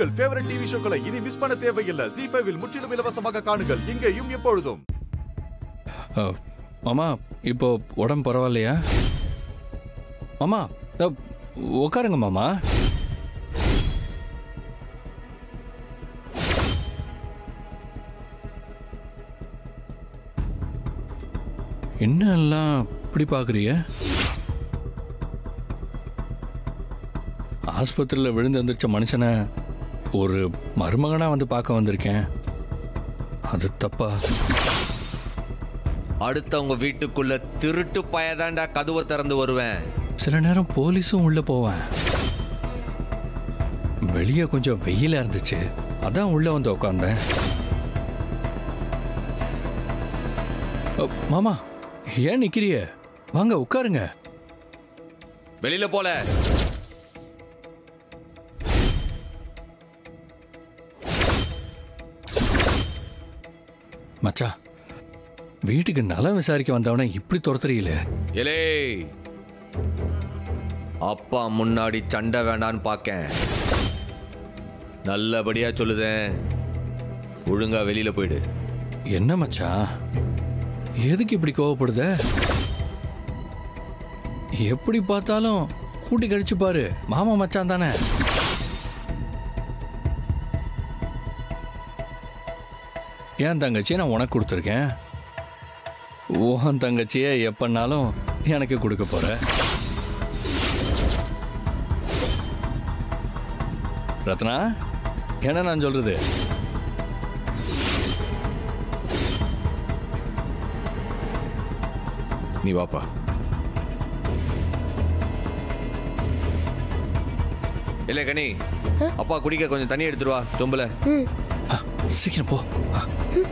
உங்கள் favourite TV ஷோக்களை இனி miss பண்ண தேவையில்லை ஜி ஃபைவில் முற்றிலும் இலவசமாக காணுங்கள் இங்கேயும் எப்பொழுதும் அ, மாமா இப்போ உடம்பு பரவாயில்லையா மாமா அ, உட்காருங்க மாமா என்ன எல்லாம் இப்படி பார்க்குறிய ஆஸ்பத்திரியில் விழுந்து எந்திரிச்ச மனுஷனை ஒரு மருமகனா வந்து பார்க்க வந்திருக்கேன் அது தப்பா அடுத்தவங்க வீட்டுக்குள்ள திருட்டு பயதாண்டா கதவை திறந்து வருவேன் சில நேரம் போலீஸும் உள்ள போவேன் வெளியே கொஞ்சம் வெயிலா இருந்துச்சு அதான் உள்ள வந்து உட்காந்தேன் அ, மாமா ஏன் நிக்கிறிய வாங்க உட்காருங்க வெளியில போல மச்சா வீட்டுக்கு நலம் விசாரிக்க வந்தவன இப்படி துரத்துறீங்களே இலே அப்பா முன்னாடி சண்டை வேண்டான்னு பார்க்கேன் நல்லபடியா சொல்லுதேன் ஒழுங்கா வெளியில போயிடு என்ன மச்சான் எதுக்கு இப்படி கோவப்படுத எப்படி பார்த்தாலும் கூட்டி கழிச்சு பாரு மாமா மச்சான் தானே என் தங்கச்சியை நான் உனக்கு கொடுத்துருக்கேன் உன் தங்கச்சியை எப்பன்னாலும் எனக்கு கொடுக்க போற ரத்னா என்ன நான் சொல்றது நீ வாப்பா இல்ல கனி அப்பா குடிக்க கொஞ்சம் தண்ணி எடுத்துட்டு வா சொம்பல ஆ, சீக்கிரம் போ ஆ.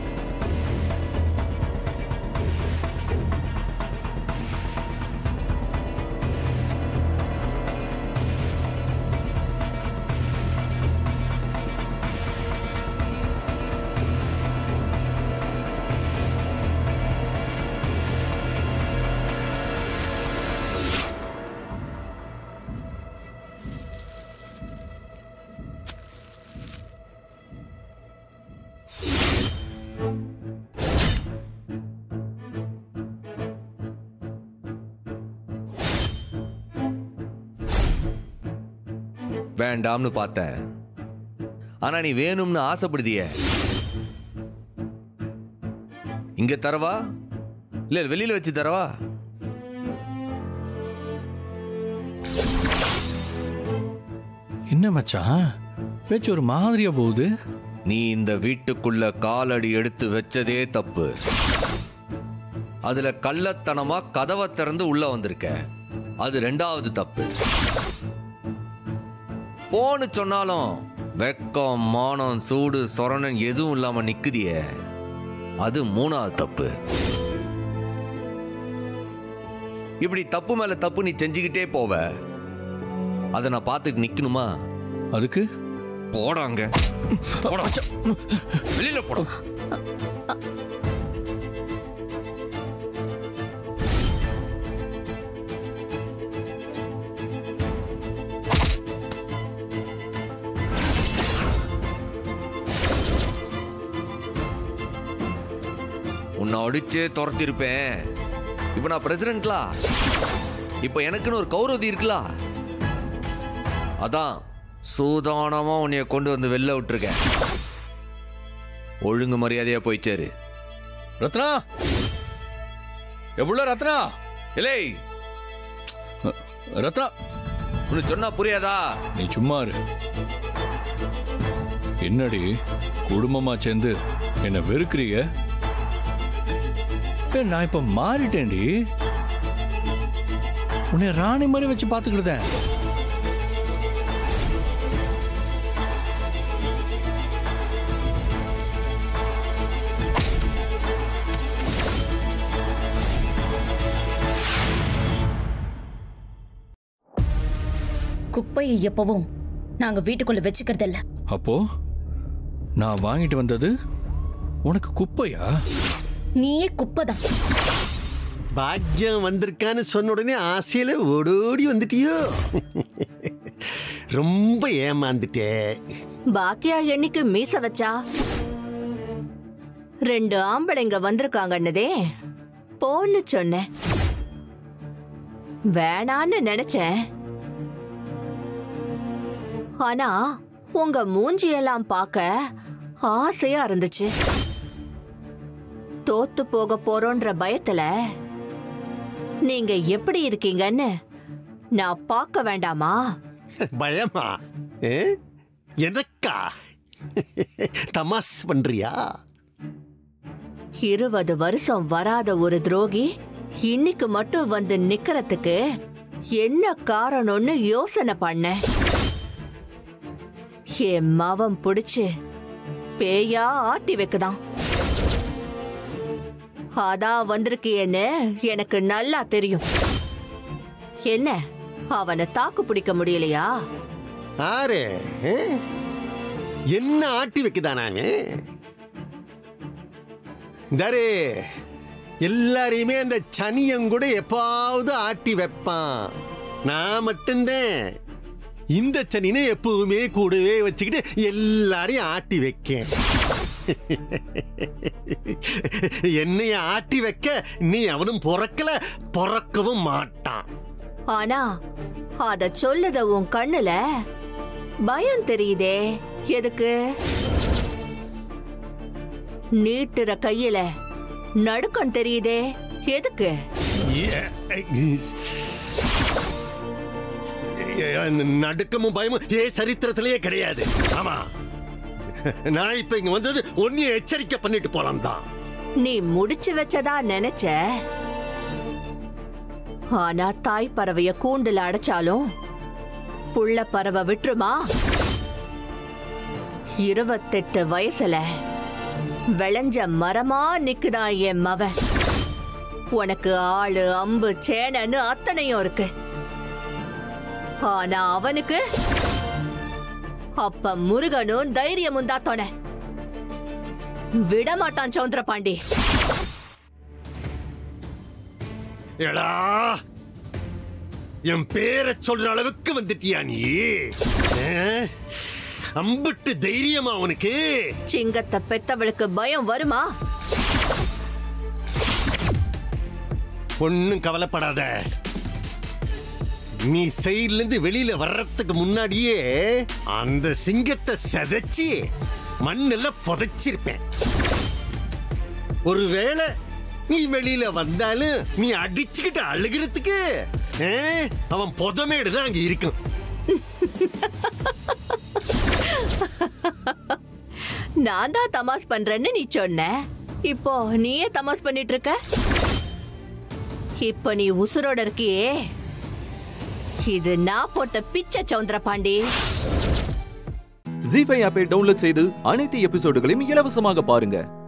வேண்டாம்னு பார்த்தேன் ஆனா நீ வேணும்னு ஆசைப்படுதிய இங்க தரவா இல்ல வெளியில வச்சு தரவா என்ன மச்சான் பேச்சு ஒரு மாதிரியா போகுது நீ இந்த வீட்டுக்குள்ள காலடி எடுத்து வச்சதே தப்பு அதுல கள்ளத்தனமா கதவை திறந்து உள்ள வந்திருக்க அது ரெண்டாவது தப்பு போன்னு சொன்னாலும் வெக்கம் மானம் சூடு சொரணம் எதுவும் இல்லாம நிக்குதியே அது மூணாவது தப்பு இப்படி தப்பு மேல தப்பு நீ செஞ்சுக்கிட்டே போவ அதை நான் பார்த்துட்டு நிக்கணுமா அதுக்கு போடாங்க போடா வெளியில போட உன்னை அடிச்சே துரத்திருப்பேன் இப்ப நான் பிரசிடென்ட்லா இப்ப எனக்குன்னு ஒரு கௌரவதி இருக்குல்ல அதான் சூதானமா உன்னைய கொண்டு வந்து வெளில விட்டுருக்கேன் ஒழுங்கு மரியாதையா போய் சேரு ரத்னா எவ்வளோ ரத்னா இல்லை ரத்னா உனக்கு சொன்னா புரியாதா நீ சும்மா இரு என்னடி குடும்பமா சேர்ந்து என்ன வெறுக்கிறீங்க ஏய், நான் இப்ப மாறிட்டேன்டி உன்னை ராணி மாதிரி வச்சு பாத்துக்கிட்டேன் குப்பையை எப்பவும் நாங்க வீட்டுக்குள்ள வச்சுக்கிறது இல்ல அப்போ நான் வாங்கிட்டு வந்தது உனக்கு குப்பையா நீயே குப்பை தான் பாக்கியம் வந்திருக்கான்னு சொன்ன உடனே ஆசையில ஓடோடி வந்துட்டியோ ரொம்ப ஏமாந்துட்டே பாக்கியா என்னைக்கு மீச வச்சா ரெண்டு ஆம்பளைங்க வந்திருக்காங்கன்னதே போன்னு சொன்னேன் வேணான்னு நினைச்சேன் ஆனா உங்க மூஞ்சியெல்லாம் பார்க்க ஆசையா இருந்துச்சு தோத்து போக போறோன்ற பயத்துல நீங்க எப்படி இருக்கீங்கன்னு நான் பார்க்க வேண்டாமா பயமா ஏ? எனக்கா தமாஸ் பண்றியா இருபது வருஷம் வராத ஒரு துரோகி இன்னைக்கு மட்டும் வந்து நிக்கிறதுக்கு என்ன காரணம்னு யோசனை பண்ணேன் என் மவன் புடிச்சு பேயா ஆட்டி வைக்குதான் அதான் வந்திருக்கியேன்னு எனக்கு நல்லா தெரியும் என்ன அவனை தாக்கு பிடிக்க முடியலையா ஆறு ஏ? என்ன ஆட்டி வைக்குதானாங்க தரே எல்லாரையுமே அந்த சனியங்கூட எப்பாவது ஆட்டி வைப்பான் நான் மட்டும்தான் இந்த சனினை எப்பவுமே கூடவே வச்சுக்கிட்டு எல்லாரையும் ஆட்டி வைக்கேன் என்னைய ஆட்டி வைக்க நீ அவனும் பிறக்கல பிறக்கவும் மாட்டான் ஆனா அத சொல்லுத உன் கண்ணுல பயம் தெரியுதே எதுக்கு நீட்டுற கையில நடுக்கம் தெரியுதே எதுக்கு நடுக்கமும் பயமும் ஏ சரித்திரத்திலேயே கிடையாது ஆமா நான் இப்ப இங்க வந்தது ஒன்னையும் எச்சரிக்கை பண்ணிட்டு போலாம் தான் நீ முடிச்சு வச்சதா நினைச்ச ஆனா தாய் பறவைய கூண்டுல அடைச்சாலும் புள்ள பறவை விட்டுருமா இருபத்தெட்டு வயசுல விளைஞ்ச மரமா நிக்குதான் என் மவன் உனக்கு ஆளு அம்பு சேனன்னு அத்தனையும் இருக்கு ஆனா அவனுக்கு அப்ப முருகனும் தைரியமும் தான் துணை விடமாட்டான் சௌந்தரபாண்டி எடா என் பேரை சொல்ற அளவுக்கு வந்துட்டியா நீ ஆ? அம்பிட்டு தைரியமா அவனுக்கு சிங்கத்தை பெத்தவளுக்கு பயம் வருமா ஒன்னும் கவலைப்படாத நீ சைடுல இருந்து வெளியில வர்றதுக்கு முன்னாடியே அந்த சிங்கத்தை செதைச்சி மண்ணுல புதைச்சிருப்பேன் ஒருவேளை நீ வெளியில வந்தாலும் நீ அடிச்சுக்கிட்டு அழுகிறதுக்கு ஆ, அவன் புதமேடு தான் அங்க இருக்கும் நான் தான் தமாஸ் பண்றேன்னு நீ சொன்ன இப்போ நீயே தமாஸ் பண்ணிட்டு இருக்க இப்போ நீ உசுரோட இருக்கியே இது நான் போட்ட பிச்சை சௌந்தரபாண்டி ஜி ஃபைவ் ஆப்பை டவுன்லோட் செய்து அனைத்து எபிசோடுகளையும் இலவசமாக பாருங்க